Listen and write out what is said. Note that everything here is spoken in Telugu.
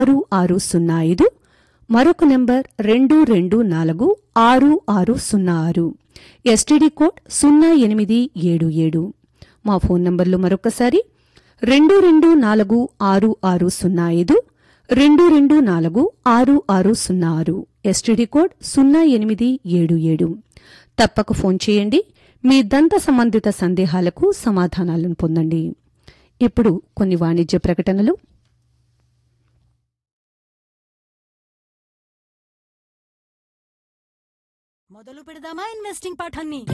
ఆరు ఆరు సున్నా ఐదు మరొక నెంబర్ రెండు రెండు నాలుగు ఆరు ఆరు సున్నా ఆరు ఎస్టీడీ కోడ్ సున్నా ఎనిమిది ఏడు ఏడు మా ఫోన్ నంబర్లు మరొకసారి రెండు రెండు నాలుగు ఆరు ఆరు సున్నా ఐదు రెండు రెండు నాలుగు ఆరు ఆరు సున్నా ఆరు ఎస్టీడీ కోడ్ సున్నా ఎనిమిది ఏడు ఏడు తప్పక ఫోన్ చేయండి మీ దంత సంబంధిత సందేహాలకు సమాధానాలను పొందండి ఇప్పుడు కొన్ని వాణిజ్య ప్రకటనలు మొదలు పెడదామా ఇన్వెస్టింగ్ పాఠాన్ని